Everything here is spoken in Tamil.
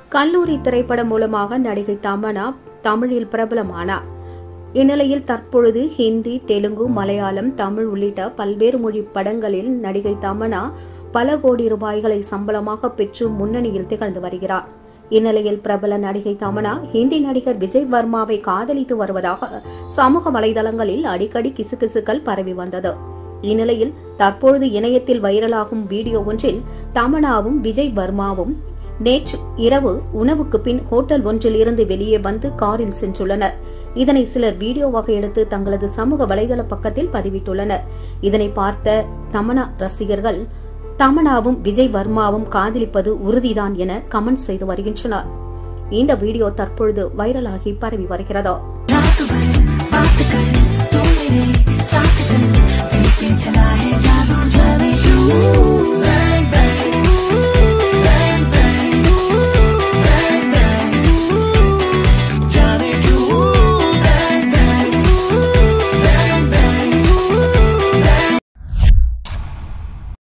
கல்லூரி திரைப்படம் மூலமாக நடிகை தமனா தமிழில் பிரபலமானார் இந்நிலையில் தற்பொழுது ஹிந்தி தெலுங்கு மலையாளம் தமிழ் உள்ளிட்ட பல்வேறு மொழி படங்களில் நடிகை தமனா பல கோடி ரூபாய்களை சம்பளமாக பெற்று முன்னணியில் திகழ்ந்து வருகிறார் இந்நிலையில் பிரபல நடிகை தமனா ஹிந்தி நடிகர் விஜய் வர்மாவை காதலித்து வருவதாக சமூக வலைதளங்களில் அடிக்கடி கிசுகிசுக்கள் பரவி வந்தது இந்நிலையில் தற்பொழுது இணையத்தில் வைரலாகும் வீடியோ ஒன்றில் தமனாவும் விஜய் வர்மாவும் நேற்று இரவு உணவுக்கு பின் ஹோட்டல் ஒன்றில் இருந்து வெளியே வந்து காரில் சென்றுள்ளனர் இதனை சிலர் வீடியோவாக எடுத்து தங்களது சமூக வலைதள பக்கத்தில் பதிவிட்டுள்ளனர் இதனை பார்த்த தமனா ரசிகர்கள் தமனாவும் விஜய் வர்மாவும் காதலிப்பது உறுதிதான் என கமெண்ட் செய்து வருகின்றனர் இந்த வீடியோ தற்பொழுது வைரலாகி பரவி வருகிறது रात भर बात कर तू मेरे साथ चल दिल पे चला है जादू जाने क्यों